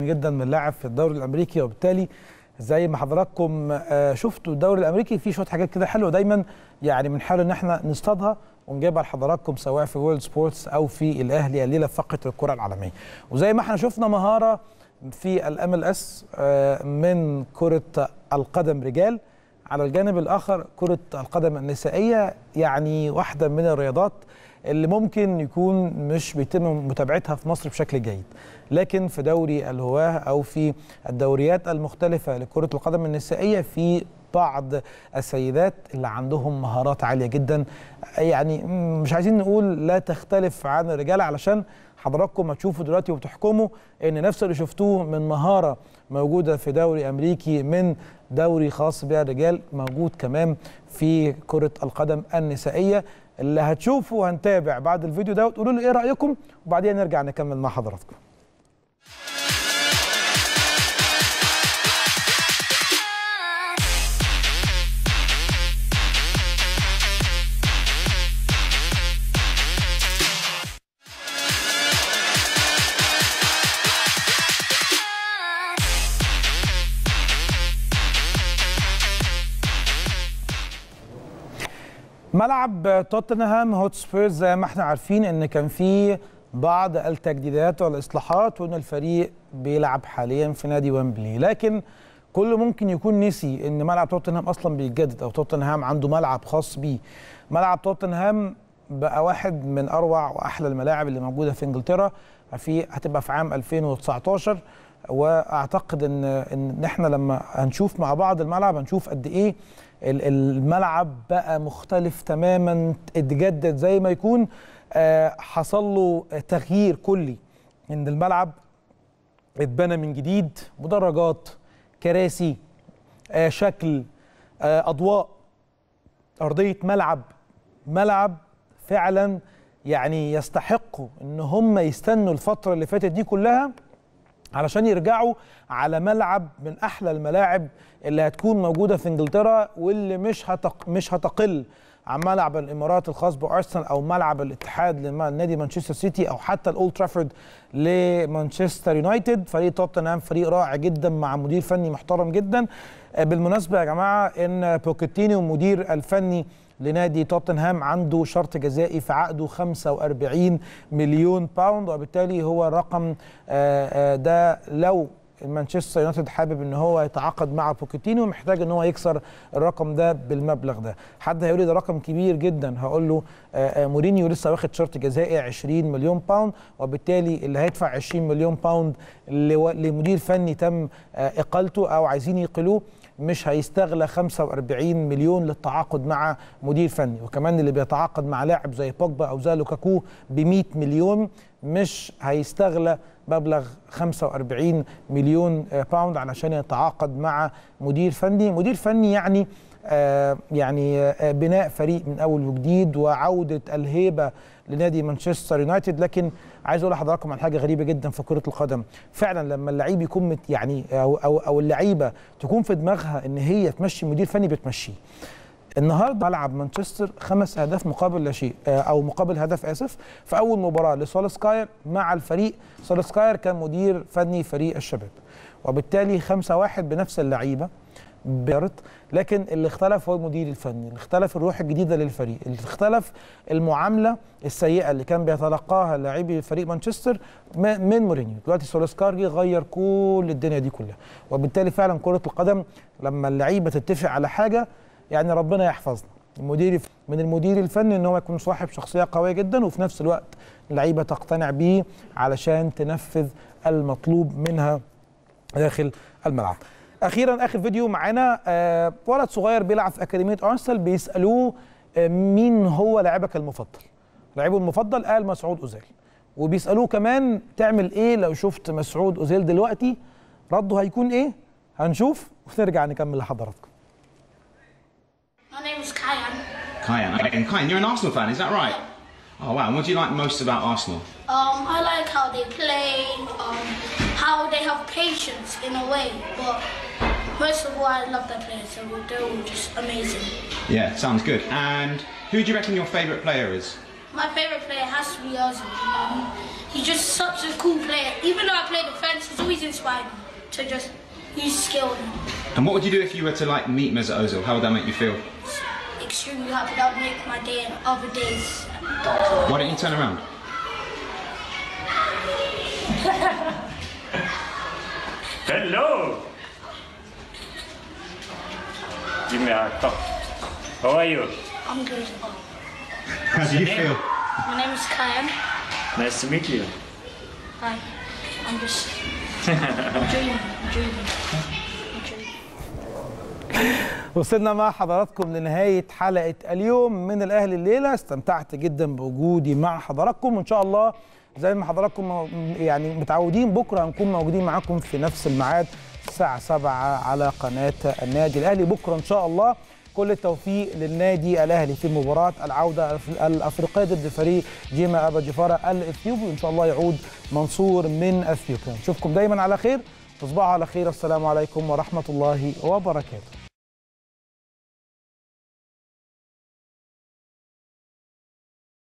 جدا من لاعب في الدوري الامريكي وبالتالي زي ما حضراتكم آه، شفتوا الدوري الامريكي فيه شويه حاجات كده حلوه دايما يعني بنحاول ان احنا نصطادها ونجيبها لحضراتكم سواء في وورلد سبورتس او في الاهلي الليله في فقره الكره العالميه وزي ما احنا شفنا مهاره في الام ال اس من كره القدم رجال على الجانب الاخر كره القدم النسائيه يعني واحده من الرياضات اللي ممكن يكون مش بيتم متابعتها في مصر بشكل جيد لكن في دوري الهواه او في الدوريات المختلفه لكره القدم النسائيه في بعض السيدات اللي عندهم مهارات عاليه جدا يعني مش عايزين نقول لا تختلف عن الرجال علشان حضراتكم هتشوفوا دلوقتي وبتحكموا ان نفس اللي شفتوه من مهاره موجوده في دوري امريكي من دوري خاص بها الرجال موجود كمان في كره القدم النسائيه اللي هتشوفوا هنتابع بعد الفيديو ده وتقولوا لي ايه رايكم وبعدين نرجع نكمل مع حضراتكم ملعب توتنهام هوتسبيرز زي ما احنا عارفين ان كان فيه بعض التجديدات والاصلاحات وان الفريق بيلعب حاليا في نادي ويمبلي لكن كل ممكن يكون نسي ان ملعب توتنهام اصلا بيتجدد او توتنهام عنده ملعب خاص بيه ملعب توتنهام بقى واحد من اروع واحلى الملاعب اللي موجوده في انجلترا في هتبقى في عام 2019 واعتقد ان ان احنا لما هنشوف مع بعض الملعب هنشوف قد ايه الملعب بقى مختلف تماما اتجدد زي ما يكون حصل له تغيير كلي ان الملعب اتبنى من جديد مدرجات كراسي شكل اضواء ارضيه ملعب ملعب فعلا يعني يستحقوا ان هم يستنوا الفتره اللي فاتت دي كلها علشان يرجعوا على ملعب من احلى الملاعب اللي هتكون موجوده في انجلترا واللي مش هتق... مش هتقل عن ملعب الامارات الخاص بارسنال او ملعب الاتحاد لنادي مانشستر سيتي او حتى الاولد ترافورد لمانشستر يونايتد فريق توتنهام فريق رائع جدا مع مدير فني محترم جدا بالمناسبه يا جماعه ان بوكيتينو المدير الفني لنادي توتنهام عنده شرط جزائي في عقده 45 مليون باوند وبالتالي هو الرقم ده لو مانشستر يونايتد حابب ان هو يتعاقد مع بوكيتينو محتاج ان هو يكسر الرقم ده بالمبلغ ده حد هيقول لي ده رقم كبير جدا هقول له مورينيو لسه واخد شرط جزائي 20 مليون باوند وبالتالي اللي هيدفع 20 مليون باوند لمدير فني تم اقالته او عايزين يقلوه مش هيستغلى 45 مليون للتعاقد مع مدير فني وكمان اللي بيتعاقد مع لاعب زي بوجبا او زي لوكاكو ب 100 مليون مش هيستغلى مبلغ 45 مليون باوند علشان يتعاقد مع مدير فني مدير فني يعني آه يعني آه بناء فريق من اول وجديد وعوده الهيبه لنادي مانشستر يونايتد لكن عايز اقول لحضراتكم عن حاجه غريبه جدا في كره القدم فعلا لما اللعيب يكون مت يعني او او, أو اللعيبه تكون في دماغها ان هي تمشي مدير فني بتمشيه النهارده ملعب مانشستر خمس اهداف مقابل لا شيء او مقابل هدف اسف في اول مباراه لسولسكاير مع الفريق سولسكاير كان مدير فني فريق الشباب وبالتالي 5 1 بنفس اللعيبه بيرت لكن اللي اختلف هو المدير الفني اللي اختلف الروح الجديده للفريق اللي اختلف المعامله السيئه اللي كان بيتلقاها لاعبي فريق مانشستر من مورينيو دلوقتي سولسكار جه غير كل الدنيا دي كلها وبالتالي فعلا كره القدم لما اللعيبه تتفق على حاجه يعني ربنا يحفظنا المدير من المدير الفني ان هو يكون صاحب شخصيه قويه جدا وفي نفس الوقت اللعيبه تقتنع بيه علشان تنفذ المطلوب منها داخل الملعب اخيرا اخر فيديو معانا آه ولد صغير بيلعب في اكاديميه ارسنال بيسالوه آه مين هو لاعبك المفضل لاعبه المفضل قال مسعود اوزيل وبيسالوه كمان تعمل ايه لو شفت مسعود اوزيل دلوقتي رده هيكون ايه هنشوف ونرجع نكمل لحضراتكم My name is Kyan. Kyan. And Kyan, you're an Arsenal fan, is that right? Oh wow. And what do you like most about Arsenal? Um, I like how they play, um, how they have patience in a way, but most of all, I love their players. So they're all just amazing. Yeah, sounds good. And who do you reckon your favourite player is? My favorite player has to be Ozil. Um, he's just such a cool player. Even though I play defense, he's always inspired me to just use skill. And what would you do if you were to like meet Mesut Ozil? How would that make you feel? Extremely happy that would make my day and other days. Why don't you turn around? Hello. Give me a cup. How are you? I'm good. How do you name? feel? My name is Kyan. Nice to meet you. Hi. I'm just I'm dreaming. I'm dreaming. I'm dreaming. وصلنا مع حضراتكم لنهاية حلقة اليوم من الأهلي الليلة استمتعت جدا بوجودي مع حضراتكم وإن شاء الله زي ما حضراتكم مو- يعني متعودين بكرة هنكون موجودين معاكم في نفس الميعاد الساعة 7 على قناة النادي الأهلي بكرة إن شاء الله كل التوفيق للنادي الأهلي في مباراة العودة الأفريقية ضد فريق جيما أبا جفارة الإثيوبي وإن شاء الله يعود منصور من أثيوبيا نشوفكم دايما على خير تصبحوا على خير السلام عليكم ورحمة الله وبركاته